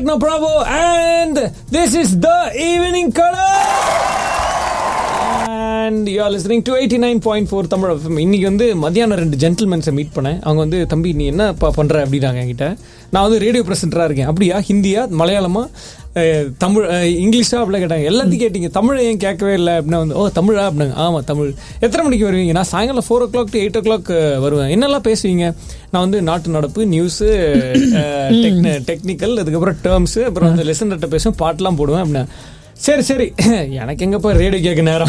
Techno Bravo, and this is the evening color. And you are listening to 89.4 Tamil FM. இன்னைக்கு வந்து மத்தியானம் ரெண்டு ஜென்டில்மென்ஸை meet பண்ணேன் அவங்க வந்து தம்பி நீ என்ன பண்ற அப்படின்னாங்க என்கிட்ட நான் வந்து ரேடியோ பிரசன்டரா இருக்கேன் அப்படியா ஹிந்தியா மலையாளமா அஹ், தமிழ் அஹ், இங்கிலீஷா அப்படிலாம் கேட்டாங்க எல்லாத்தையும் கேட்டீங்க தமிழ் ஏன் கேட்கவே இல்லை அப்படின்னா வந்து ஓ தமிழா அப்படின்னாங்க ஆமாம் தமிழ் எத்தனை மணிக்கு வருவீங்க நான் சாயங்காலம் four o'clock to eight o'clock வருவேன் என்னெல்லாம் பேசுவீங்க நான் வந்து நாட்டு நடப்பு நியூஸு டெக்னிக்கல் அதுக்கப்புறம் டேர்ம்ஸு அப்புறம் வந்து லெசன் பேசுவேன் பாட்டெலாம் போடுவேன் அப்படின்னா சரி சரி எனக்கு எங்கப்பா ரேடியோ கேட்க நேரம்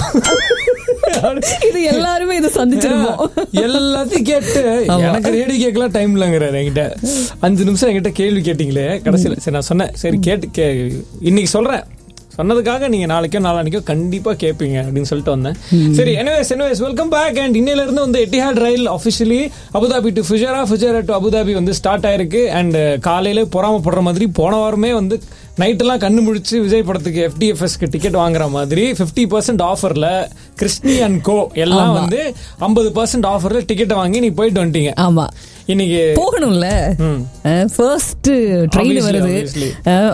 இது எல்லாருமே இதை சந்திச்சிருப்போம் எல்லாத்தையும் கேட்டு எனக்கு ரேடியோ கேட்கலாம் டைம் இல்லைங்கிறாரு என்கிட்ட அஞ்சு நிமிஷம் என்கிட்ட கேள்வி கேட்டீங்களே கடைசியில் சரி நான் சொன்னேன் சரி கேட்டு கே இன்னைக்கு சொல்றேன் சொன்னதுக்காக நீங்க நாளைக்கோ நாளானிக்கோ கண்டிப்பா கேட்பீங்க அப்படின்னு சொல்லிட்டு வந்தேன் சரி anyways anyways welcome back and இன்னையில இருந்து வந்து Etihad rail officially Abu Dhabi to Fujairah Fujairah to Abu Dhabi வந்து ஸ்டார்ட் ஆயிருக்கு அண்ட் காலையில பொறாமப்படுற மாதிரி போன வாரமே வந்து நைட்டெல்லாம் கண்ணு முழிச்சு விஜய் படத்துக்கு எஃப்டிஎஃப்எஸ்க்கு டிக்கெட் வாங்குற மாதிரி ஃபிஃப்டி பர்சன்ட் ஆஃபர்ல கிறிஸ்டி அண்ட் கோ எல்லாம் வந்து ஐம்பது பர்சன்ட் ஆஃபர்ல டிக்கெட்டை வாங்கி நீ போயிட்டு வந்துட்டீங்க ஆமா இன்னைக்கு போகணும்ல ஃபர்ஸ்ட் ட்ரெயின் Obviously, வருது obviously.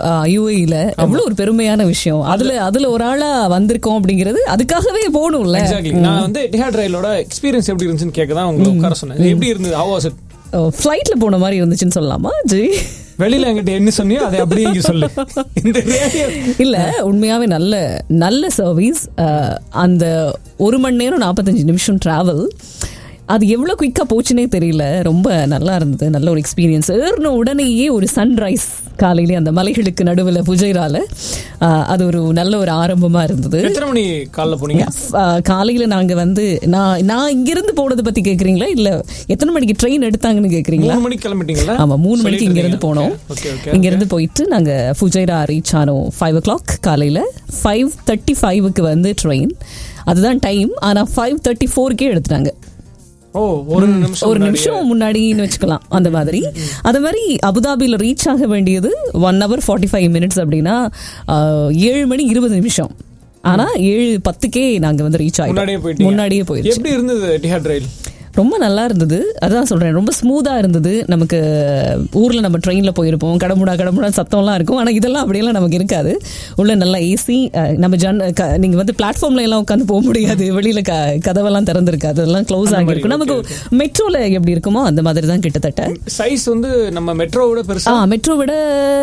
யூஏல எவ்வளவு ஒரு பெருமையான விஷயம் அதுல அதுல ஒரு ஆளா வந்திருக்கோம் அப்படிங்கிறது அதுக்காகவே போகணும்ல எக்ஸாக்ட்லி நான் வந்து எட்டிஹாட் ரயிலோட எக்ஸ்பீரியன்ஸ் எப்படி இருந்துச்சுன்னு கேட்க தான் உங்களை உட்கார சொன்னேன் இது எப்படி இருந்தது ஹவ் வாஸ் இட் ஃபிளைட்ல போன மாதிரி இருந்துச்சுன்னு சொல்லலாமா ஜி வெளியில என்கிட்ட என்ன சொன்னியோ அதை அப்படியே இங்க சொல்லு இந்த ரேடியோ இல்ல உண்மையாவே நல்ல நல்ல சர்வீஸ் அந்த ஒரு மணி நேரம் நாற்பத்தஞ்சு நிமிஷம் டிராவல் அது எவ்வளவு குயிக்கா போச்சுனே தெரியல ரொம்ப நல்லா இருந்தது நல்ல ஒரு எக்ஸ்பீரியன்ஸ் ஏறின உடனேயே ஒரு சன்ரைஸ் காலையிலே அந்த மலைகளுக்கு நடுவில் புஜைரால அஹ், அது ஒரு நல்ல ஒரு ஆரம்பமா இருந்தது எத்தனை மணி காலைல போனீங்க அஹ், காலையில நாங்க வந்து நான் நான் இங்கிருந்து போனதை பத்தி கேக்குறீங்களா இல்ல எத்தனை மணிக்கு ட்ரெயின் எடுத்தாங்கன்னு கேக்குறீங்களா மூணு மணிக்கு கிளம்பிட்டீங்களா ஆமா மூணு மணிக்கு இங்க இருந்து போனோம் ஓகே ஓகே இங்க இருந்து போயிட்டு நாங்க ஃபுஜைரா ரீச் ஆனோம் ஃபைவ் ஓ கிளாக் காலையில ஃபைவ் தேர்ட்டி ஃபைவுக்கு வந்து ட்ரெயின் அதுதான் டைம் ஆனா ஃபைவ் தேர்ட்டி ஃபோருக்கே எடுத்துட்டாங்க ஓ ஒரு நிமிஷம் ஒரு முன்னாடியே. நிமிஷம் முன்னாடின்னு வச்சுக்கலாம் அந்த மாதிரி அது மாதிரி அபுதாபியில் ரீச் ஆக வேண்டியது one hour forty five minutes அப்படின்னா ஆஹ், ஏழு மணி இருபது நிமிஷம் ஆனா ஏழு பத்துக்கே நாங்க வந்து ரீச் முன்னாடியே ஆயிட்டோம் போயிட்டீங்க முன்னாடியே போயிடுச்சு எப்படி இருந்தது எட்டிஹாட் ரயில் ரொம்ப நல்லா இருந்தது அதான் சொல்றேன் ரொம்ப ஸ்மூதா இருந்தது நமக்கு ஊர்ல நம்ம ட்ரெயின்ல போயிருப்போம் கடமுடா கடமுடா சத்தம்லாம் இருக்கும் ஆனா இதெல்லாம் அப்படியெல்லாம் நமக்கு இருக்காது உள்ள நல்லா ஏசி நம்ம ஜன் க- நீங்க வந்து பிளாட்ஃபார்ம்ல எல்லாம் உட்காந்து போக முடியாது வெளியில க கதவெல்லாம் திறந்திருக்காது அதெல்லாம் க்ளோஸ் ஆகிருக்கும் நமக்கு மெட்ரோல எப்படி இருக்குமோ அந்த மாதிரி தான் கிட்டத்தட்ட சைஸ் வந்து நம்ம மெட்ரோவோட பெருசா ஆ மெட்ரோ விட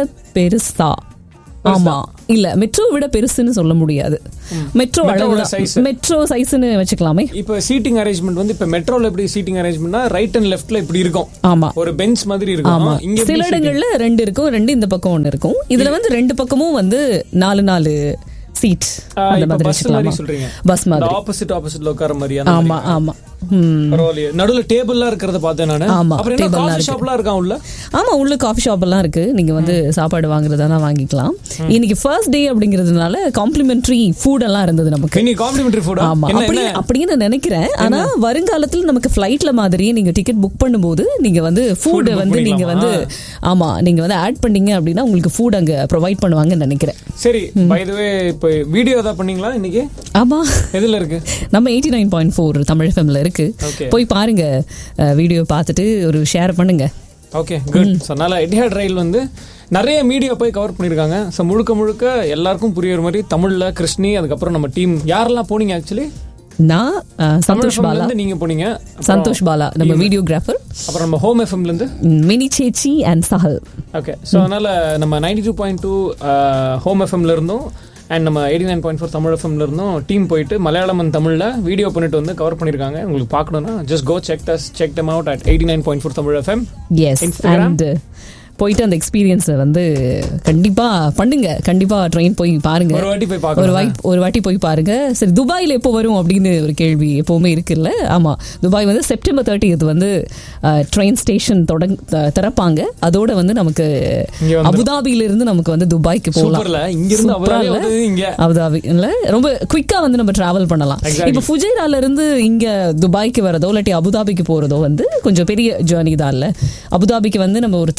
பெருசா ஆமா இல்ல மெட்ரோ விட பெருசுன்னு சொல்ல முடியாது மெட்ரோ மெட்ரோவோட அளவு size. மெட்ரோ சைஸ்னு வச்சுக்கலாமே இப்ப சீட்டிங் அரேஞ்ச்மெண்ட் வந்து இப்ப மெட்ரோல எப்படி சீட்டிங் அரேஞ்ச்மெண்ட்னா ரைட் அண்ட் லெஃப்ட்ல இப்படி இருக்கும் ஆமா ஒரு பெஞ்ச் மாதிரி ஆமா இருக்கும் இங்க சில இடங்கள்ல ரெண்டு இருக்கும் ரெண்டு இந்த பக்கம் ஒன்னு இருக்கும் இதுல வந்து ரெண்டு பக்கமும் வந்து நாலு நாலு சீட் அந்த மாதிரி பஸ் மாதிரி வச்சுக்கலாமா சொல்றீங்க பஸ் மாதிரி ஆப்போசிட் ஆப்போசிட்ல உட்கார மாதிரி அந்த ஆமா ஆமா ம். பரவாயில்லையே நடுவுல டேபிள்லாம் இருக்கிறத பார்த்தேன் நானு ஆமா, அப்புறம் என்ன table-லாம் காஃபி இருக்கு. ஷாப்லாம் இருக்கான் உள்ள ஆமா உள்ள காஃபி ஷாப் எல்லாம் இருக்கு நீங்க வந்து சாப்பாடு வாங்குறதா வாங்கிக்கலாம் இன்னைக்கு ஃபர்ஸ்ட் டே அப்படிங்கறதுனால காம்ப்ளிமெண்டரி ஃபுட் எல்லாம் இருந்தது நமக்கு இன்னைக்கு காம்ப்ளிமெண்டரி ஃபுட் ஆமா என்ன அப்படி என்ன அப்படின்னு நினைக்கிறேன் ஆனா வருங்காலத்துல நமக்கு ஃபிளைட்ல மாதிரியே நீங்க டிக்கெட் புக் பண்ணும்போது நீங்க வந்து ஃபுட் book வந்து நீங்க வந்து ஆமா நீங்க வந்து ஆட் பண்ணீங்க அப்படின்னா உங்களுக்கு ஃபுட் அங்க ப்ரொவைட் பண்ணுவாங்கன்னு நினைக்கிறேன் சரி பை த வே இப்போ வீடியோ தான் பண்ணீங்களா இன்னைக்கு ஆமா எதுல இருக்கு நம்ம eighty nine point four Tamil ஃபெம்ல இருக்கு Okay. போய் பாருங்க வீடியோ பார்த்துட்டு ஒரு ஷேர் பண்ணுங்க ஓகே குட் ஸோ அதனால எட்டிஹாட் ரயில் வந்து நிறைய மீடியா போய் கவர் பண்ணியிருக்காங்க ஸோ முழுக்க முழுக்க எல்லாருக்கும் புரியுற மாதிரி தமிழ்ல கிருஷ்ணி அதுக்கப்புறம் நம்ம டீம் யாரெல்லாம் போனீங்க ஆக்சுவலி நான் அஹ், சந்தோஷ் பாலா இருந்து நீங்க போனீங்க அப்புறம் சந்தோஷ் பாலா நம்ம வீடியோகிராஃபர் அப்புறம் நம்ம ஹோம் எஃப்எம்ல இருந்து Mini chechi and Sahal okay so அதனால நம்ம ninety two point two home எஃப்எம்ல இருந்தும் அண்ட் நம்ம eighty nine point four Tamil எஃப்எம்ல இருந்தும் டீம் போயிட்டு மலையாளம் and தமிழ்ல வீடியோ பண்ணிட்டு வந்து கவர் பண்ணியிருக்காங்க உங்களுக்கு பார்க்கணும்னா just go check thus check them out at eighty nine point four Tamil FM S Instagram? And போயிட்டு அந்த எக்ஸ்பீரியன்ஸை வந்து கண்டிப்பா பண்ணுங்க கண்டிப்பா ட்ரெயின் போய் பாருங்க ஒரு வாட்டி போய் ஒரு பார்க்கணும் வாய்ப்பு ஒரு வாட்டி போய் பாருங்க சரி துபாயில் எப்போ வரும் அப்படின்னு ஒரு கேள்வி எப்பவுமே இருக்குல்ல ஆமா துபாய் வந்து செப்டம்பர் தேர்ட்டி இது வந்து ட்ரெயின் ஸ்டேஷன் தொடங் த- திறப்பாங்க அதோட வந்து நமக்கு இங்க வந்துரும். அபுதாபியில இருந்து நமக்கு வந்து துபாய்க்கு போகலாம் சூப்பர்ல இங்க இருந்து சூப்பரா அபுதாபி இல்ல? வந்து இங்க அபுதாபி இல்ல ரொம்ப குயிக்கா வந்து நம்ம டிராவல் பண்ணலாம் Exactly. இப்ப ஃபுஜைரால இருந்து இங்க துபாய்க்கு வரதோ இல்லாட்டி அபுதாபிக்கு போறதோ வந்து கொஞ்சம் பெரிய ஜேர்னி தான் இல்ல அபுதாபிக்கு வந்து நம்ம ஒரு த்ரீ ஹவர்ஸ்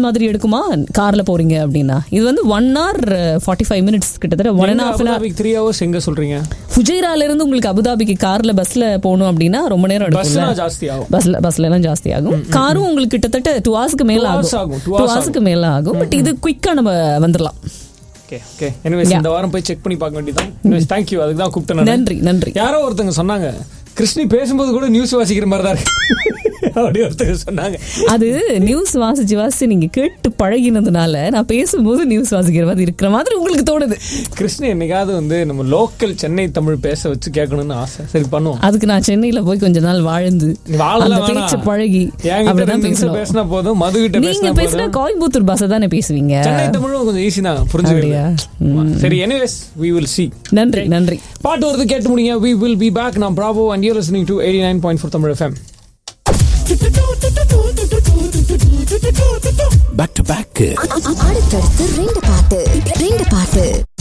மாதிரி எடுக்குமா கார்ல போறீங்க அப்படின்னா இது வந்து one hour forty five minutes கிட்டத்தட்ட one and half an three hours எங்க சொல்றீங்க ஃபுஜைரால இருந்து உங்களுக்கு அபுதாபிக்கு கார்ல பஸ்ல போகணும் அப்படின்னா ரொம்ப நேரம் எடுக்கும்ல பஸ்லாம் ஜாஸ்தி ஆகும் பஸ்ல பஸ்ல எல்லாம் ஜாஸ்தி ஆகும் காரும் உங்களுக்கு கிட்டத்தட்ட டூ ஹவர்ஸ்க்கு மேல Two hours ஆகும் ஆகும், two டூ hours ஹவர்ஸ்க்கு மேல ஆகும் பட் இது குயிக்கா நம்ம வந்துடலாம் ஓகே ஓகே எனிவேஸ் இந்த வாரம் போய் செக் பண்ணி பார்க்க வேண்டியதான் எனிவேஸ் தேங்க்யூ அதுக்கு தான் கூப்பிட்டேன் நானு. நன்றி நன்றி யாரோ ஒருத்தங்க சொன்னாங்க கிருஷ்ணி பேசும்போது கூட நியூஸ் வாசிக்கிற மாதிரி தான் இருக்கு அப்படி ஒருத்தங்க சொன்னாங்க அது நியூஸ் வாசிச்சு வாசிச்சு நீங்க கேட்டு பழகினதுனால நான் பேசும்போது நியூஸ் வாசிக்கிற மாதிரி இருக்கிற மாதிரி உங்களுக்கு தோணுது கிருஷ்ணி என்னைக்காவது வந்து நம்ம லோக்கல் சென்னை தமிழ் பேச வச்சு கேட்கணும்னு ஆசை சரி பண்ணுவோம் அதுக்கு நான் சென்னையில போய் கொஞ்ச நாள் வாழ்ந்து நீ வாழலாம் அந்த வேணாம். பேச்சு பழகி என்கிட்ட அப்படிதான் ரெண்டு நிமிஷம் பேசணும் பேசினா போதும் மது கிட்ட நீங்க பேசினா பேசினா போதும் கோயம்புத்தூர் பாஷை தானே பேசுவீங்க சென்னை தமிழும் கொஞ்சம் ஈஸி தான் புரிஞ்சுக்கிறீங்க அப்படியா? சரி எனிவேஸ் வி வில் சி நன்றி நன்றி பாட்டு வருது கேட்டு முடிங்க வி வில் பி பேக் நான் Bravo and you listening to eighty nine point four Tamil FM back to back அடுத்தடுத்து ரெண்டு பாட்டு ரெண்டு பாட்டு